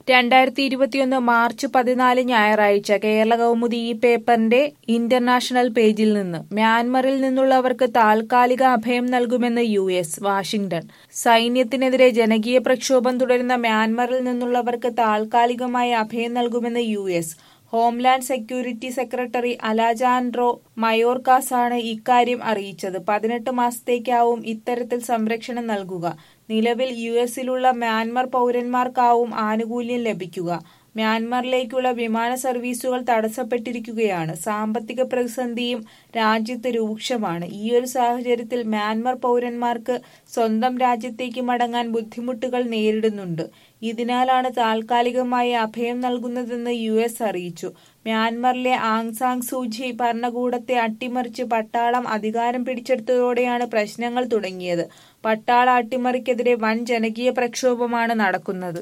രണ്ടായിരത്തി ഇരുപത്തിയൊന്ന് മാർച്ച് പതിനാല് ഞായറാഴ്ച കേരള കൗമുദി ഈ പേപ്പറിന്റെ ഇന്റർനാഷണൽ പേജിൽ നിന്ന് മ്യാൻമറിൽ നിന്നുള്ളവർക്ക് താൽക്കാലിക അഭയം നൽകുമെന്ന് യു എസ് വാഷിംഗ്ടൺ സൈന്യത്തിനെതിരെ ജനകീയ പ്രക്ഷോഭം തുടരുന്ന മ്യാൻമറിൽ നിന്നുള്ളവർക്ക് താൽക്കാലികമായി അഭയം നൽകുമെന്ന് U S homeland security secretary Alejandro മയോർക്കാസാണ് ഇക്കാര്യം അറിയിച്ചത് പതിനെട്ട് മാസത്തേക്കാവും ഇത്തരത്തിൽ സംരക്ഷണം നൽകുക നിലവിൽ യു എസിലുള്ള മ്യാൻമർ പൗരന്മാർക്കാവും ആനുകൂല്യം ലഭിക്കുക മ്യാൻമറിലേക്കുള്ള വിമാന സർവീസുകൾ തടസ്സപ്പെട്ടിരിക്കുകയാണ് സാമ്പത്തിക പ്രതിസന്ധിയും രാജ്യത്ത് രൂക്ഷമാണ് ഈയൊരു സാഹചര്യത്തിൽ മ്യാൻമർ പൗരന്മാർക്ക് സ്വന്തം രാജ്യത്തേക്ക് മടങ്ങാൻ ബുദ്ധിമുട്ടുകൾ നേരിടുന്നുണ്ട് ഇതിനാലാണ് താൽക്കാലികമായി അഭയം നൽകുന്നതെന്ന് യു എസ് അറിയിച്ചു മ്യാൻമറിലെ ആങ് സാങ് സൂചി ഭരണകൂടത്തെ അട്ടിമറിച്ച് പട്ടാളം അധികാരം പിടിച്ചെടുത്തതോടെയാണ് പ്രശ്നങ്ങൾ തുടങ്ങിയത് പട്ടാള അട്ടിമറിക്കെതിരെ വൻ ജനകീയ പ്രക്ഷോഭമാണ് നടക്കുന്നത്